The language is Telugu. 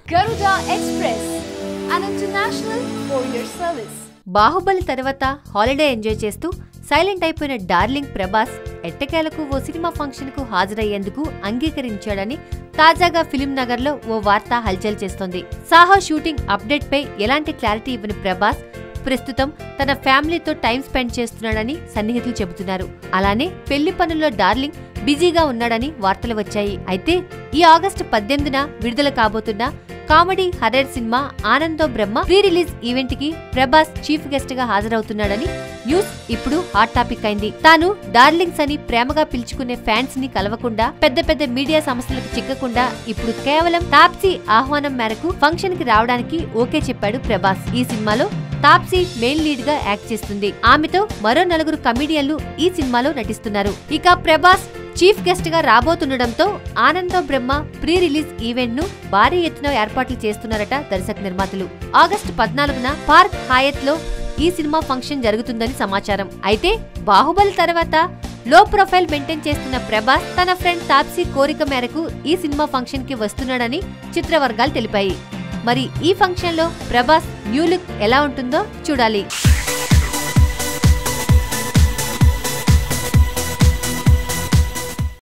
Garuda Express, an international courier service. Baahubali తర్వాత హాలిడే ఎంజాయ్ చేస్తూ సైలెంట్ అయిపోయిన డార్లింగ్ ప్రభాస్ ఎట్టకేలకు ఓ సినిమా ఫంక్షన్ కు హాజరయ్యేందుకు అంగీకరించాడని తాజాగా ఫిలిం నగర్ లో ఓ వార్త హల్చల్ చేస్తోంది సాహో షూటింగ్ అప్డేట్ పై ఎలాంటి క్లారిటీ ఇవ్వని ప్రభాస్ ప్రస్తుతం తన ఫ్యామిలీతో టైం స్పెండ్ చేస్తున్నాడని సన్నిహితులు చెబుతున్నారు అలానే పెళ్లి పనుల్లో డార్లింగ్ బిజీగా ఉన్నాడని వార్తలు వచ్చాయి అయితే ఈ ఆగస్టు పద్దెనిమిదిన విడుదల కాబోతున్న comedy horror cinema Anando Brahma pre release event కి ప్రభాస్ చీఫ్ గెస్ట్ గా హాజరవుతున్నాడని న్యూస్ ఇప్పుడు హాట్ టాపిక్ అయింది తాను డార్లింగ్స్ అని ప్రేమగా పిలుచుకునే ఫ్యాన్స్ ని కలవకుండా పెద్ద పెద్ద మీడియా సమస్యలకు చిక్కకుండా ఇప్పుడు కేవలం తాప్సీ ఆహ్వానం మేరకు ఫంక్షన్ కి రావడానికి ఓకే చెప్పాడు ప్రభాస్ ఈ సినిమాలో తాప్సీ మెయిన్ లీడ్ గా యాక్ట్ చేస్తుంది ఆమెతో మరో నలుగురు కమిడియన్లు ఈ సినిమాలో నటిస్తున్నారు ఇక ప్రభాస్ చీఫ్ గెస్ట్ గా రాబోతుండటంతో Anando Brahma pre release event ను భారీ ఎత్తున ఏర్పాట్లు చేస్తున్నారట దర్శక నిర్మాతలు ఆగస్టు పద్నాలుగున పార్క్ హాయత్ లో ఈ సినిమా ఫంక్షన్ జరుగుతుందని సమాచారం అయితే బాహుబలి తర్వాత లో ప్రొఫైల్ మెయింటైన్ చేస్తున్న ప్రభాస్ తన ఫ్రెండ్ తాప్సీ కోరిక మేరకు ఈ సినిమా ఫంక్షన్ కి వస్తున్నాడని చిత్రవర్గాలు తెలిపాయి మరి ఈ ఫంక్షన్ లో ప్రభాస్ న్యూ లుక్ ఎలా ఉంటుందో చూడాలి